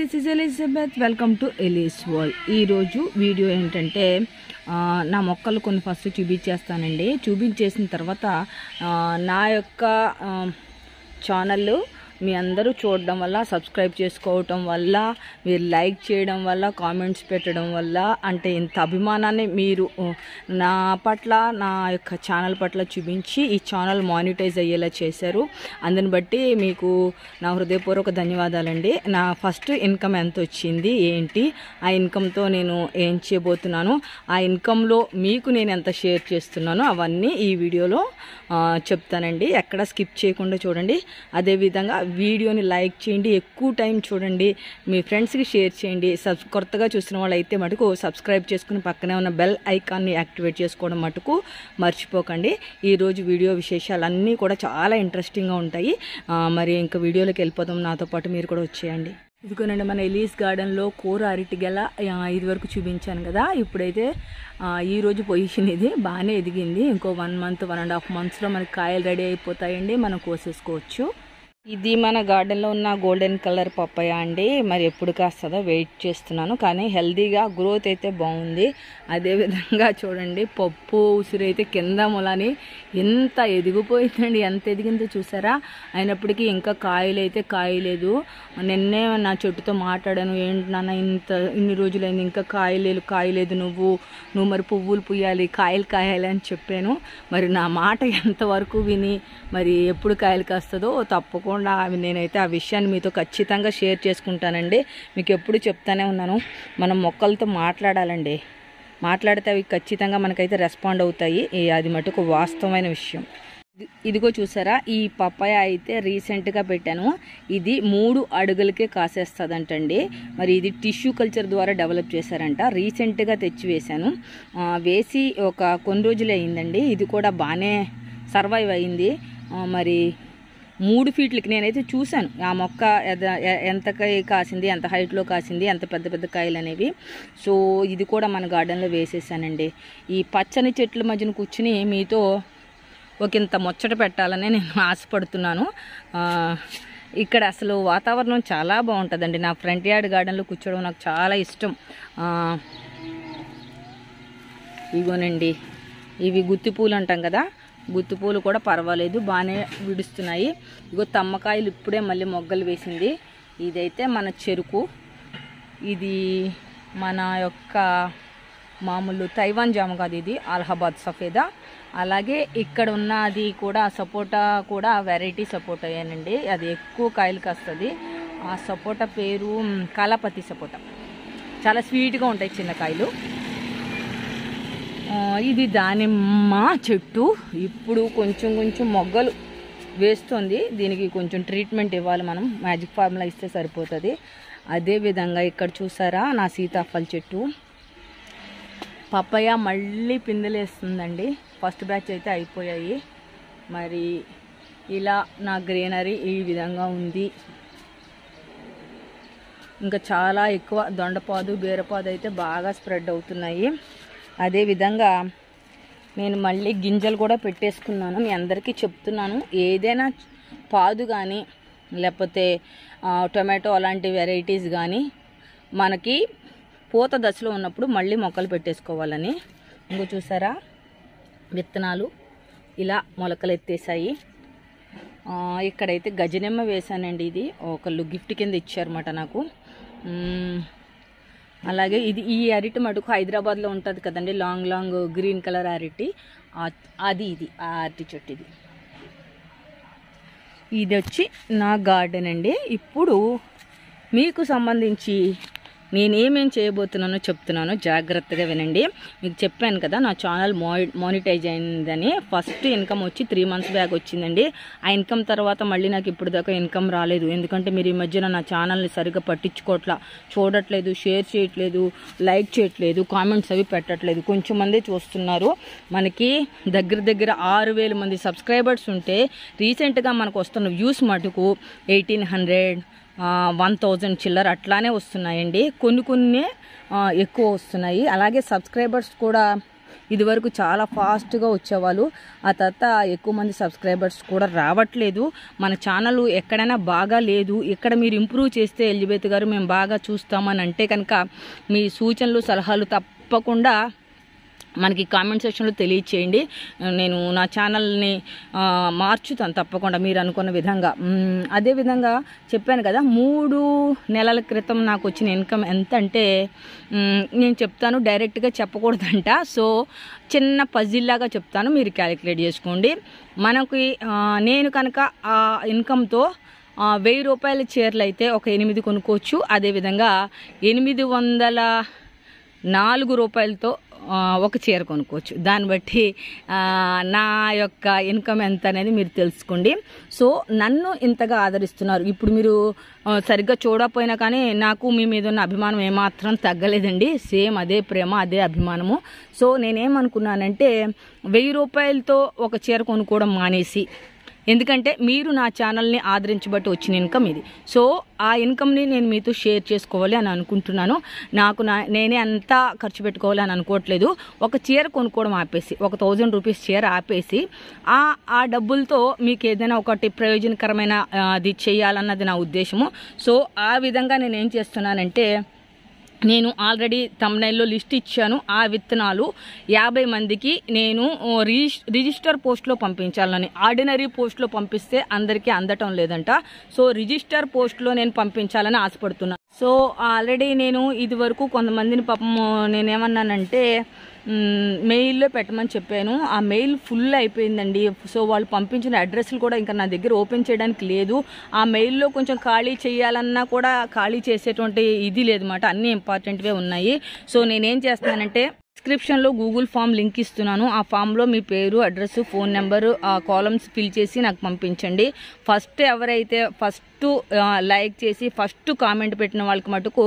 This is Elizabeth welcome to Eli's world ఈరోజు video ఏంటంటే ఆ, నా మొక్కలు కొన్ని ఫస్ట్ చూపించేస్తానండి చూపించేసిన తర్వాత ఆ, నా యొక్క ఆ, ఛానల్ మీ అందరూ చూడడం వల్ల సబ్స్క్రైబ్ చేసుకోవటం వల్ల మీరు లైక్ చేయడం వల్ల కామెంట్స్ పెట్టడం వల్ల అంటే ఇంత అభిమానాన్ని మీరు ఆ, నా పట్ల నా యొక్క ఛానల్ పట్ల చూపించి ఈ ఛానల్ మానిటైజ్ అయ్యేలా చేశారు అందుని బట్టి మీకు నా హృదయపూర్వక ధన్యవాదాలండి నా ఫస్ట్ ఇన్కమ్ ఎంత వచ్చింది ఏంటి ఆ ఇన్కమ్తో నేను ఏం చేయబోతున్నాను ఆ ఇన్కంలో మీకు నేను ఎంత షేర్ చేస్తున్నానో అవన్నీ ఈ వీడియోలో ఆ, చెప్తానండి ఎక్కడ స్కిప్ చేయకుండా చూడండి అదేవిధంగా వీడియోని లైక్ చేయండి ఎక్కువ టైం చూడండి మీ ఫ్రెండ్స్కి షేర్ చేయండి సబ్ కొత్తగా చూసిన వాళ్ళు అయితే మటుకు సబ్స్క్రైబ్ చేసుకుని పక్కనే ఉన్న బెల్ ఐకాన్ని యాక్టివేట్ చేసుకోవడం మటుకు మర్చిపోకండి ఈరోజు వీడియో విశేషాలన్నీ కూడా చాలా ఇంట్రెస్టింగ్గా ఉంటాయి ఆ, మరి ఇంకా వీడియోలోకి వెళ్ళిపోతాం నాతో పాటు మీరు కూడా వచ్చేయండి ఇదిగోనండి మన ఎలీస్ గార్డెన్లో కూర అరటి గెల ఆ, ఇది వరకు చూపించాను కదా ఇప్పుడైతే ఆ, ఈ రోజు పొజిషన్ ఇది బాగానే ఎదిగింది ఇంకో one month one and half మంత్స్లో మనకి కాయలు రెడీ అయిపోతాయండి మనం కోసేసుకోవచ్చు ఇది మన గార్డెన్లో ఉన్న గోల్డెన్ కలర్ పప్పాయ అండి మరి ఎప్పుడు కాస్తుందో వెయిట్ చేస్తున్నాను కానీ హెల్దీగా గ్రోత్ అయితే బాగుంది అదేవిధంగా చూడంండి పప్పు ఉసిరి అయితే కింద మొలని ఎంత ఎదిగిపోయిందండి ఎంత ఎదిగిందో చూసారా అయినప్పటికీ ఇంకా కాయలు అయితే కాయలేదు నిన్నే నా చెట్టుతో మాట్లాడాను ఏంటి నాన్న ఇంత ఇన్ని రోజులైంది ఇంకా కాయలేదు కాయలేదు నువ్వు నువ్వు మరి పువ్వులు పుయ్యాలి కాయలు కాయాలి అని చెప్పాను మరి నా మాట ఎంతవరకు విని మరి ఎప్పుడు కాయలు కాస్తుందో తప్పకుండా అవి నేనైతే ఆ విషయాన్ని మీతో ఖచ్చితంగా షేర్ చేసుకుంటానండి మీకు ఎప్పుడు చెప్తానే ఉన్నాను మనం మొక్కలతో మాట్లాడాలండి మాట్లాడితే అవి ఖచ్చితంగా మనకైతే రెస్పాండ్ అవుతాయి ఈ- అది మటుకు వాస్తవమైన విషయం ఇది- ఇదిగో చూసారా ఈ పప్పాయ అయితే రీసెంట్గా పెట్టాను ఇది మూడు అడుగులకే కాసేస్తుందంటండి మరి ఇది టిష్యూ కల్చర్ ద్వారా డెవలప్ చేశారంట రీసెంట్గా తెచ్చి వేశాను ఆ, వేసి ఒక కొన్ని రోజులే అయిందండి ఇది కూడా బాగానే సర్వైవ్ అయింది ఆ, మరి మూడు ఫీట్లకి నేనైతే చూశాను ఆ మొక్క ఎద- ఎ- ఎంత కాయ కాసింది ఎంత హైట్లో కాసింది ఎంత పెద్ద పెద్ద కాయలు అనేవి సో ఇది కూడా మన గార్డెన్లో వేసేసానండి ఈ పచ్చని చెట్ల మధ్యన కూర్చుని మీతో ఒక ఇంత ముచ్చట పెట్టాలని నేను ఆశపడుతున్నాను ఆ, ఇక్కడ అసలు వాతావరణం చాలా బాగుంటుందండి నా ఫ్రంట్ యార్డ్ గార్డెన్లో కూర్చోవడం నాకు చాలా ఇష్టం ఆ, ఇగోనండి ఇవి గుత్తి పూలు అంటాం కదా గుత్తి పూలు కూడా పర్వాలేదు బాగానే విడుస్తున్నాయి ఇగో తమ్మకాయలు ఇప్పుడే మళ్ళీ మొగ్గలు వేసింది ఇదైతే మన చెరుకు ఇది మన యొక్క మామూలు తైవాన్ జామ కాదు ఇది అలహాబాద్ సఫేదా అలాగే ఇక్కడ ఉన్నది కూడా సపోటా కూడా వెరైటీ సపోటా ఏనండి అది ఎక్కువ కాయలు కాస్తుంది ఆ సపోటా పేరు మ్, కాలాపతి సపోటా చాలా స్వీట్గా ఉంటాయి చిన్న కాయలు ఆ, ఇది దానిమ్మ చెట్టు ఇప్పుడు కొంచెం కొంచెం మొగ్గలు వేస్తుంది దీనికి కొంచెం ట్రీట్మెంట్ ఇవ్వాలి మనం మ్యాజిక్ ఫార్ములా ఇస్తే సరిపోతుంది అదేవిధంగా ఇక్కడ చూసారా నా సీతాఫల చెట్టు పప్పయ్య మళ్ళీ పిందెలేస్తుందండి ఫస్ట్ బ్యాచ్ అయితే అయిపోయాయి మరి ఇలా నా గ్రీనరీ ఈ విధంగా ఉంది ఇంకా చాలా ఎక్కువ దొండపాదు బీరపాదు అయితే బాగా స్ప్రెడ్ అవుతున్నాయి అదేవిధంగా నేను మళ్ళీ గింజలు కూడా పెట్టేసుకున్నాను మీ అందరికీ చెప్తున్నాను ఏదైనా పాదు కానీ లేకపోతే ఆ, టొమాటో అలాంటి వెరైటీస్ కానీ మనకి పూత దశలో ఉన్నప్పుడు మళ్ళీ మొక్కలు పెట్టేసుకోవాలని ఇంకో చూసారా విత్తనాలు ఇలా మొలకలు ఎత్తేసాయి ఆ, ఇక్కడైతే గజనిమ్మ వేశానండి ఇది ఒకళ్ళు గిఫ్ట్ కింద ఇచ్చారన్నమాట నాకు మ్మ్. అలాగే ఇది ఈ అరటి మటుకు హైదరాబాద్లో ఉంటుంది కదండి లాంగ్ లాంగ్ గ్రీన్ కలర్ అరటి ఆ- అది ఇది ఆ అరటి చెట్టు ఇది ఇది వచ్చి నా గార్డెన్ అండి ఇప్పుడు మీకు సంబంధించి నేనేమేం చేయబోతున్నానో చెప్తున్నానో జాగ్రత్తగా వినండి మీకు చెప్పాను కదా నా ఛానల్ మో మానిటైజ్ అయిందని ఫస్ట్ ఇన్కమ్ వచ్చి త్రీ మంత్స్ బ్యాక్ వచ్చిందండి ఆ ఇన్కమ్ తర్వాత మళ్ళీ నాకు ఇప్పుడు దాకా ఇన్కమ్ రాలేదు ఎందుకంటే మీరు ఈ మధ్యన నా ఛానల్ని సరిగ్గా పట్టించుకోవట్లా చూడట్లేదు షేర్ చేయట్లేదు లైక్ చేయట్లేదు కామెంట్స్ అవి పెట్టట్లేదు కొంచెం మంది చూస్తున్నారు మనకి దగ్గర దగ్గర ఆరు వేల మంది సబ్స్క్రైబర్స్ ఉంటే రీసెంట్గా మనకు వస్తున్న వ్యూస్ మటుకు ఎయిటీన్ హండ్రెడ్ వన్ థౌజండ్ చిల్లర అట్లానే వస్తున్నాయండి కొన్ని కొన్ని ఆ, ఎక్కువ వస్తున్నాయి అలాగే సబ్స్క్రైబర్స్ కూడా ఇదివరకు చాలా ఫాస్ట్గా వచ్చేవాళ్ళు ఆ తర్వాత ఎక్కువ మంది సబ్స్క్రైబర్స్ కూడా రావట్లేదు మన ఛానల్ ఎక్కడైనా బాగా లేదు ఇక్కడ మీరు ఇంప్రూవ్ చేస్తే ఎలిజబెత్ గారు మేము బాగా చూస్తామని అంటే కనుక మీ సూచనలు సలహాలు తప్పకుండా మనకి కామెంట్ సెక్షన్లో తెలియచేయండి నేను నా ఛానల్ని ఆ, మార్చుతాను తప్పకుండా మీరు అనుకున్న విధంగా మ్, అదేవిధంగా చెప్పాను కదా మూడు నెలల క్రితం నాకు వచ్చిన ఇన్కమ్ ఎంత అంటే మ్, నేను చెప్తాను డైరెక్ట్గా చెప్పకూడదంట సో చిన్న పజిల్లాగా చెప్తాను మీరు క్యాలిక్యులేట్ చేసుకోండి మనకి ఆ, నేను కనుక ఆ ఇన్కమ్తో ఆ, వెయ్యి రూపాయల చీరలు అయితే ఒక ఎనిమిది కొనుక్కోవచ్చు అదేవిధంగా ఎనిమిది వందల నాలుగు రూపాయలతో ఆ, ఒక చీర కొనుక్కోవచ్చు దాన్ని బట్టి ఆ, నా యొక్క ఇన్కమ్ ఎంత అనేది మీరు తెలుసుకోండి సో నన్ను ఇంతగా ఆదరిస్తున్నారు ఇప్పుడు మీరు ఆ, సరిగ్గా చూడకపోయినా కానీ నాకు మీ మీద ఉన్న అభిమానం ఏమాత్రం తగ్గలేదండి సేమ్ అదే ప్రేమ అదే అభిమానము సో నేనేమనుకున్నానంటే వెయ్యి రూపాయలతో ఒక చీర కొనుక్కోవడం మానేసి ఎందుకంటే మీరు నా ఛానల్ని ఆదరించబట్టి వచ్చిన ఇన్కమ్ ఇది సో ఆ ఇన్కమ్ని నేను మీతో షేర్ చేసుకోవాలి అని అనుకుంటున్నాను నాకు నా నేనే అంతా ఖర్చు పెట్టుకోవాలి అని అనుకోవట్లేదు ఒక చీర కొనుక్కోవడం ఆపేసి ఒక థౌజండ్ రూపీస్ చీర ఆపేసి ఆ ఆ డబ్బులతో మీకు ఏదైనా ఒకటి ప్రయోజనకరమైన ఆ, అది చేయాలన్నది నా ఉద్దేశము సో ఆ విధంగా నేను ఏం చేస్తున్నానంటే నేను ఆల్రెడీ తమ్నైల్లో లిస్ట్ ఇచ్చాను ఆ విత్తనాలు యాభై మందికి నేను ఓ, రిజిస్ రిజిస్టర్ పోస్ట్లో పంపించాలని ఆర్డినరీ పోస్ట్లో పంపిస్తే అందరికీ అందటం లేదంట సో రిజిస్టర్ పోస్ట్లో నేను పంపించాలని ఆశపడుతున్నాను సో ఆల్రెడీ నేను ఇది వరకు కొంతమందిని పాపం నేనేమన్నానంటే మ్, మెయిల్లో పెట్టమని చెప్పాను ఆ మెయిల్ ఫుల్ అయిపోయిందండి సో వాళ్ళు పంపించిన అడ్రస్లు కూడా ఇంకా నా దగ్గర ఓపెన్ చేయడానికి లేదు ఆ మెయిల్లో కొంచెం ఖాళీ చేయాలన్నా కూడా ఖాళీ చేసేటువంటి ఇది లేదన్నమాట అన్నీ ఇంపార్టెంట్వే ఉన్నాయి సో నేనేం చేస్తున్నానంటే డిస్క్రిప్షన్లో గూగుల్ ఫామ్ లింక్ ఇస్తున్నాను ఆ ఫామ్లో మీ పేరు అడ్రస్ ఫోన్ నెంబరు ఆ కాలమ్స్ ఫిల్ చేసి నాకు పంపించండి ఫస్ట్ ఎవరైతే ఫస్ట్ లైక్ చేసి ఫస్ట్ కామెంట్ పెట్టిన వాళ్ళకి మటుకు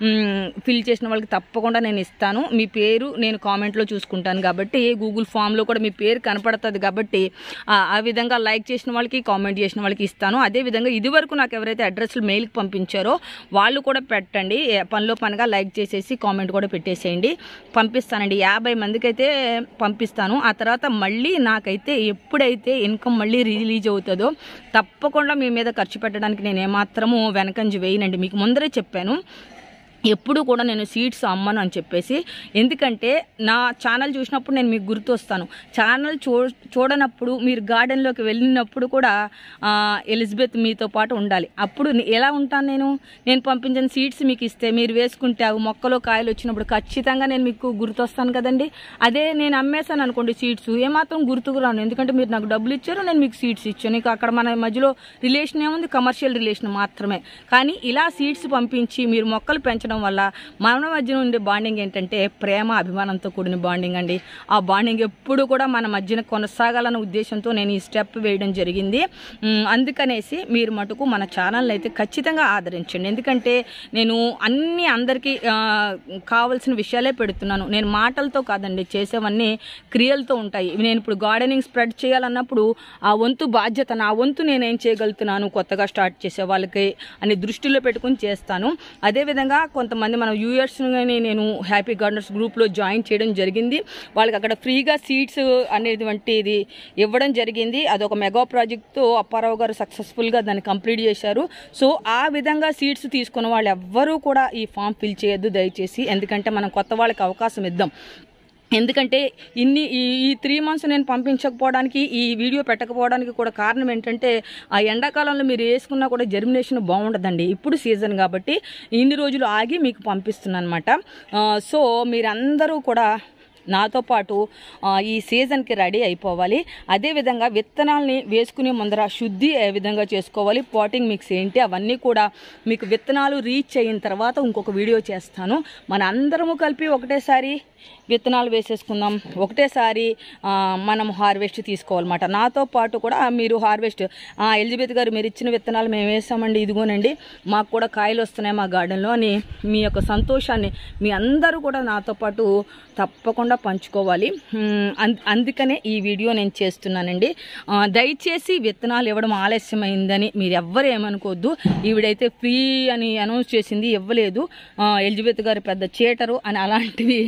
ఫిల్ చేసిన వాళ్ళకి తప్పకుండా నేను ఇస్తాను మీ పేరు నేను కామెంట్లో చూసుకుంటాను కాబట్టి గూగుల్ ఫామ్లో కూడా మీ పేరు కనపడుతుంది కాబట్టి ఆ ఆ విధంగా లైక్ చేసిన వాళ్ళకి కామెంట్ చేసిన వాళ్ళకి ఇస్తాను అదేవిధంగా ఇదివరకు నాకు ఎవరైతే అడ్రస్లు మెయిల్కి పంపించారో వాళ్ళు కూడా పెట్టండి ఏ పనిలో పనిగా లైక్ చేసేసి కామెంట్ కూడా పెట్టేసేయండి పంపిస్తానండి యాభై మందికి అయితే పంపిస్తాను ఆ తర్వాత మళ్ళీ నాకైతే ఎప్పుడైతే ఇన్కమ్ మళ్ళీ రిలీజ్ అవుతుందో తప్పకుండా మీ మీద ఖర్చు పెట్టడానికి నేను ఏమాత్రము వెనకంజి వేయనండి మీకు ముందరే చెప్పాను ఎప్పుడు కూడా నేను సీడ్స్ అమ్మను అని చెప్పేసి ఎందుకంటే నా ఛానల్ చూసినప్పుడు నేను మీకు గుర్తు వస్తాను ఛానల్ చూ చూడనప్పుడు మీరు గార్డెన్లోకి వెళ్ళినప్పుడు కూడా ఆ, ఎలిజబెత్ మీతో పాటు ఉండాలి అప్పుడు నే- ఎలా ఉంటాను నేను నేను పంపించిన సీడ్స్ మీకు ఇస్తే మీరు వేసుకుంటే అవి మొక్కలో కాయలు వచ్చినప్పుడు ఖచ్చితంగా నేను మీకు గుర్తొస్తాను కదండి అదే నేను అమ్మేశాను అనుకోండి సీడ్స్ ఏమాత్రం గుర్తుకు రాను ఎందుకంటే మీరు నాకు డబ్బులు ఇచ్చారు నేను మీకు సీడ్స్ ఇచ్చాను ఇక అక్కడ మన మధ్యలో రిలేషన్ ఏముంది కమర్షియల్ రిలేషన్ మాత్రమే కానీ ఇలా సీడ్స్ పంపించి మీరు మొక్కలు పెంచడం వల్ల మన మధ్యన ఉండే బాండింగ్ ఏంటంటే ప్రేమ అభిమానంతో కూడిన బాండింగ్ అండి ఆ బాండింగ్ ఎప్పుడు కూడా మన మధ్యన కొనసాగాలన్న ఉద్దేశంతో నేను ఈ స్టెప్ వేయడం జరిగింది ఉమ్, అందుకనేసి మీరు మటుకు మన ఛానల్ని అయితే ఖచ్చితంగా ఆదరించండి ఎందుకంటే నేను అన్ని అందరికీ ఆ, కావాల్సిన విషయాలే పెడుతున్నాను నేను మాటలతో కాదండి చేసేవన్నీ క్రియలతో ఉంటాయి నేను ఇప్పుడు గార్డెనింగ్ స్ప్రెడ్ చేయాలన్నప్పుడు ఆ వంతు బాధ్యత నా వంతు నేను ఏం చేయగలుగుతున్నాను కొత్తగా స్టార్ట్ చేసే వాళ్ళకి అని దృష్టిలో పెట్టుకుని చేస్తాను అదేవిధంగా కొంతమంది మన యూఎస్ని నేను హ్యాపీ గార్డెనర్స్ గ్రూప్లో జాయిన్ చేయడం జరిగింది వాళ్ళకి అక్కడ ఫ్రీగా సీట్స్ అనేటువంటి ఇది ఇవ్వడం జరిగింది అదొక మెగా ప్రాజెక్ట్తో అప్పారావు గారు సక్సెస్ఫుల్గా దాన్ని కంప్లీట్ చేశారు సో ఆ విధంగా సీట్స్ తీసుకున్న వాళ్ళు ఎవ్వరూ కూడా ఈ ఫామ్ ఫిల్ చేయొద్దు దయచేసి ఎందుకంటే మనం కొత్త వాళ్ళకి అవకాశం ఇద్దాం ఎందుకంటే ఇన్ని ఈ ఈ త్రీ మంత్స్ నేను పంపించకపోవడానికి ఈ వీడియో పెట్టకపోవడానికి కూడా కారణం ఏంటంటే ఆ ఎండాకాలంలో మీరు వేసుకున్నా కూడా జర్మినేషన్ బాగుండదండి ఇప్పుడు సీజన్ కాబట్టి ఇన్ని రోజులు ఆగి మీకు పంపిస్తున్నాను అనమాట సో మీరందరూ కూడా నాతో పాటు ఆ, ఈ సీజన్కి రెడీ అయిపోవాలి అదేవిధంగా విత్తనాల్ని వేసుకునే ముందర శుద్ధి ఏ విధంగా చేసుకోవాలి పాటింగ్ మిక్స్ ఏంటి అవన్నీ కూడా మీకు విత్తనాలు రీచ్ అయిన తర్వాత ఇంకొక వీడియో చేస్తాను మన అందరము కలిపి ఒకటేసారి విత్తనాలు వేసేసుకుందాం ఒకటేసారి ఆ, మనం హార్వెస్ట్ తీసుకోవాలన్నమాట నాతో పాటు కూడా మీరు హార్వెస్ట్ ఆ, ఎలిజబెత్ గారు మీరు ఇచ్చిన విత్తనాలు మేము వేసామండి ఇదిగోనండి మాకు కూడా కాయలు వస్తున్నాయి మా గార్డెన్లో అని మీ యొక్క సంతోషాన్ని మీ అందరూ కూడా నాతో పాటు తప్పకుండా పంచుకోవాలి ఉమ్, అం- అందుకనే ఈ వీడియో నేను చేస్తున్నానండి ఆ, దయచేసి విత్తనాలు ఇవ్వడం ఆలస్యమైందని మీరు ఎవ్వరు ఏమనుకోవద్దు ఈవిడైతే ఫ్రీ అని అనౌన్స్ చేసింది ఇవ్వలేదు ఆ, ఎలిజబెత్ గారు పెద్ద చీటరు అని అలాంటివి ఏమీ కూడా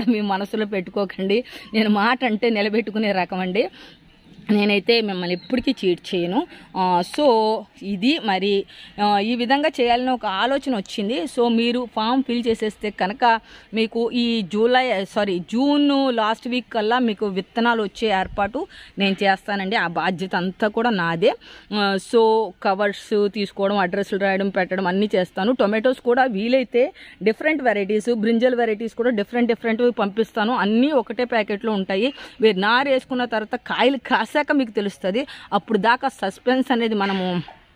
కూడా మీ మనసులో పెట్టుకోకండి నేను మాట అంటే నిలబెట్టుకునే రకం అండి నేనైతే మిమ్మల్ని ఎప్పటికీ చీట్ చేయను ఆ, సో ఇది మరి ఆ, ఈ విధంగా చేయాలని ఒక ఆలోచన వచ్చింది సో మీరు ఫామ్ ఫిల్ చేసేస్తే కనుక మీకు ఈ July sorry June last week కల్లా మీకు విత్తనాలు వచ్చే ఏర్పాటు నేను చేస్తానండి ఆ బాధ్యత అంతా కూడా నాదే ఆ, సో కవర్స్ తీసుకోవడం అడ్రస్లు రాయడం పెట్టడం అన్నీ చేస్తాను టొమాటోస్ కూడా వీలైతే డిఫరెంట్ వెరైటీస్ బ్రింజల్ వెరైటీస్ కూడా డిఫరెంట్ డిఫరెంట్ పంపిస్తాను అన్నీ ఒకటే ప్యాకెట్లో ఉంటాయి మీరు నారు వేసుకున్న తర్వాత కాయలు కాసాక మీకు తెలుస్తుంది అప్పుడు దాకా సస్పెన్స్ అనేది మనము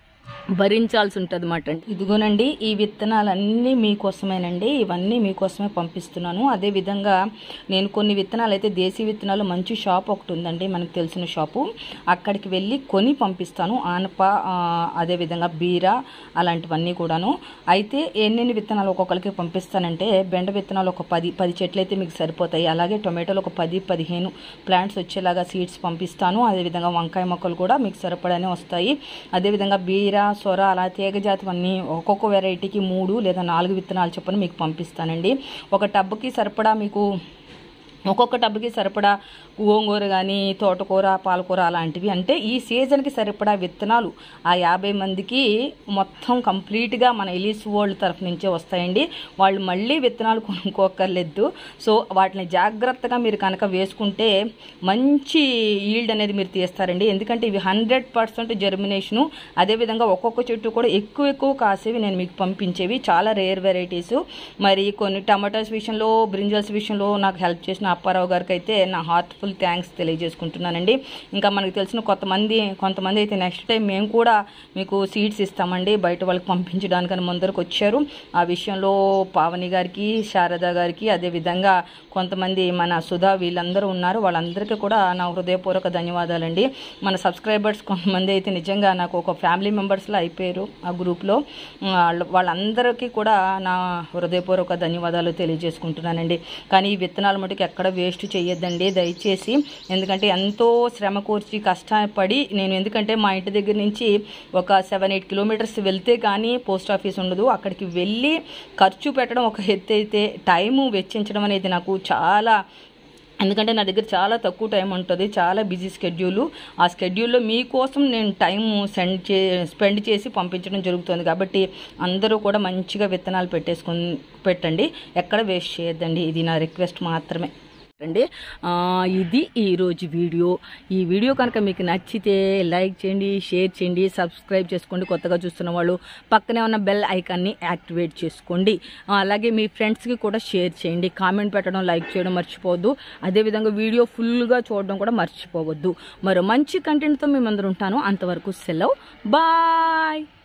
భరించాల్సి ఉంటుంది అన్నమాట ఇదిగోనండి ఈ విత్తనాలన్నీ మీకోసమేనండి ఇవన్నీ మీకోసమే పంపిస్తున్నాను అదేవిధంగా నేను కొన్ని విత్తనాలు అయితే దేశీ విత్తనాలు మంచి షాప్ ఒకటి ఉందండి మనకు తెలిసిన షాపు అక్కడికి వెళ్ళి కొని పంపిస్తాను ఆనప ఆ, అదేవిధంగా బీర అలాంటివన్నీ కూడాను అయితే ఎన్నెన్ని విత్తనాలు ఒక్కొక్కరికి పంపిస్తానంటే బెండ విత్తనాలు ఒక పది పది చెట్లు అయితే మీకు సరిపోతాయి అలాగే టొమాటోలు ఒక పది పదిహేను ప్లాంట్స్ వచ్చేలాగా సీడ్స్ పంపిస్తాను అదేవిధంగా వంకాయ మొక్కలు కూడా మీకు సరిపడానే వస్తాయి అదేవిధంగా బీర సొర అలా తీగ జాతివన్నీ ఒక్కొక్క వెరైటీకి మూడు లేదా నాలుగు విత్తనాలు చొప్పున మీకు పంపిస్తానండి ఒక టబ్కి సరిపడా మీకు ఒక్కొక్క టబ్కి సరిపడా గోంగూర కానీ తోటకూర పాలకూర అలాంటివి అంటే ఈ సీజన్కి సరిపడా విత్తనాలు ఆ యాభై మందికి మొత్తం కంప్లీట్గా మన ఎలీస్ వరల్డ్ తరఫు నుంచే వస్తాయండి వాళ్ళు మళ్ళీ విత్తనాలు కొనుక్కోకర్లేదు సో వాటిని జాగ్రత్తగా మీరు కనుక వేసుకుంటే మంచి ఈల్డ్ అనేది మీరు తీస్తారండి ఎందుకంటే ఇవి హండ్రెడ్ పర్సెంట్ జర్మినేషను అదేవిధంగా ఒక్కొక్క చెట్టు కూడా ఎక్కువ ఎక్కువ కాసేవి నేను మీకు పంపించేవి చాలా రేర్ వెరైటీస్ మరి కొన్ని టమాటోస్ విషయంలో బ్రింజల్స్ విషయంలో నాకు హెల్ప్ చేసిన అప్పారావు గారికి అయితే నా హార్ట్ఫుల్ థ్యాంక్స్ తెలియజేసుకుంటున్నానండి ఇంకా మనకు తెలిసిన కొంతమంది కొంతమంది అయితే నెక్స్ట్ టైం మేము కూడా మీకు సీట్స్ ఇస్తామండి బయట వాళ్ళకి పంపించడానికని ముందరకు వచ్చారు ఆ విషయంలో పావని గారికి శారద గారికి అదేవిధంగా కొంతమంది మన సుధా వీళ్ళందరూ ఉన్నారు వాళ్ళందరికీ కూడా నా హృదయపూర్వక ధన్యవాదాలండి మన సబ్స్క్రైబర్స్ కొంతమంది అయితే నిజంగా నాకు ఒక ఫ్యామిలీ మెంబర్స్లో అయిపోయారు ఆ గ్రూప్లో వాళ్ళ వాళ్ళందరికీ కూడా నా హృదయపూర్వక ధన్యవాదాలు తెలియజేసుకుంటున్నానండి కానీ ఈ విత్తనాల మటుకు ఎక్కడ వేస్ట్ చేయొద్దండి దయచేసి ఎందుకంటే ఎంతో శ్రమ కూర్చి కష్టపడి నేను ఎందుకంటే మా ఇంటి దగ్గర నుంచి ఒక సెవెన్ ఎయిట్ కిలోమీటర్స్ వెళ్తే కానీ పోస్ట్ ఆఫీస్ ఉండదు అక్కడికి వెళ్ళి ఖర్చు పెట్టడం ఒక ఎత్తు అయితే టైము వెచ్చించడం అనేది నాకు చాలా ఎందుకంటే నా దగ్గర చాలా తక్కువ టైం ఉంటుంది చాలా బిజీ స్కెడ్యూల్ ఆ స్కెడ్యూల్లో మీకోసం నేను టైం సెండ్ చే స్పెండ్ చేసి పంపించడం జరుగుతుంది కాబట్టి అందరూ కూడా మంచిగా విత్తనాలు పెట్టేసుకుని పెట్టండి ఎక్కడ వేస్ట్ చేయొద్దండి ఇది నా రిక్వెస్ట్ మాత్రమే అండి ఆ, ఇది ఈరోజు వీడియో ఈ వీడియో కనుక మీకు నచ్చితే లైక్ చేయండి షేర్ చేయండి సబ్స్క్రైబ్ చేసుకోండి కొత్తగా చూస్తున్న వాళ్ళు పక్కనే ఉన్న బెల్ ఐకాన్ని యాక్టివేట్ చేసుకోండి ఆ, అలాగే మీ ఫ్రెండ్స్కి కూడా షేర్ చేయండి కామెంట్ పెట్టడం లైక్ చేయడం మర్చిపోవద్దు అదేవిధంగా వీడియో ఫుల్గా చూడడం కూడా మర్చిపోవద్దు మరో మంచి కంటెంట్తో మేము అందరూ ఉంటాను అంతవరకు సెలవు బాయ్